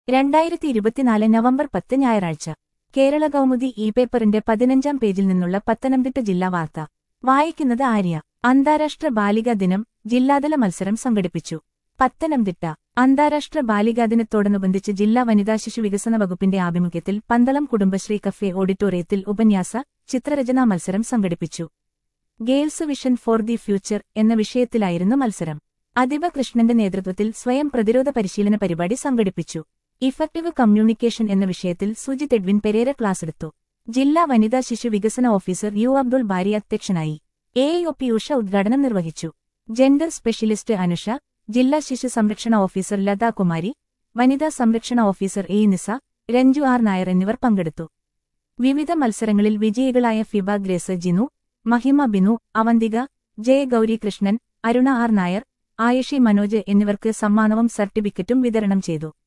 രണ്ടായിരത്തി ഇരുപത്തിനാല് നവംബർ പത്ത് ഞായറാഴ്ച കേരള കൗമുദി ഇ പേപ്പറിന്റെ പതിനഞ്ചാം പേജിൽ നിന്നുള്ള പത്തനംതിട്ട ജില്ലാ വാർത്ത വായിക്കുന്നത് ആര്യ അന്താരാഷ്ട്ര ബാലികാ ദിനം ജില്ലാതല മത്സരം സംഘടിപ്പിച്ചു പത്തനംതിട്ട അന്താരാഷ്ട്ര ബാലികാ ദിനത്തോടനുബന്ധിച്ച് ജില്ലാ വനിതാ ശിശു വികസന വകുപ്പിന്റെ ആഭിമുഖ്യത്തിൽ പന്തളം കുടുംബശ്രീ കഫേ ഓഡിറ്റോറിയത്തിൽ ഉപന്യാസ ചിത്രരചനാ മത്സരം സംഘടിപ്പിച്ചു girls vision for the future എന്ന വിഷയത്തിലായിരുന്നു മത്സരം അതിവ കൃഷ്ണന്റെ നേതൃത്വത്തിൽ സ്വയം പ്രതിരോധ പരിശീലന പരിപാടി സംഘടിപ്പിച്ചു ഇഫക്റ്റീവ് കമ്മ്യൂണിക്കേഷൻ എന്ന വിഷയത്തിൽ സുജിത് എഡ്വിൻ പെരേര ക്ലാസെടുത്തു ജില്ലാ വനിതാ ശിശു വികസന ഓഫീസർ യു അബ്ദുൾ ബാരി അധ്യക്ഷനായി എ ഒ പി ഉഷ ഉദ്ഘാടനം നിർവഹിച്ചു ജെൻഡർ സ്പെഷ്യലിസ്റ്റ് അനുഷ ജില്ലാ ശിശു സംരക്ഷണ ഓഫീസർ ലതാ കുമാരി വനിതാ സംരക്ഷണ ഓഫീസർ എ നിസ രഞ്ജു ആർ നായർ എന്നിവർ പങ്കെടുത്തു വിവിധ മത്സരങ്ങളിൽ വിജയികളായ ഫിബ ഗ്രേസ് ജിനു മഹിമ ബിനു അവന്തിക ജയ ഗൌരി കൃഷ്ണൻ അരുണ ആർ നായർ ആയുഷി മനോജ് എന്നിവർക്ക് സമ്മാനവും സർട്ടിഫിക്കറ്റും വിതരണം ചെയ്തു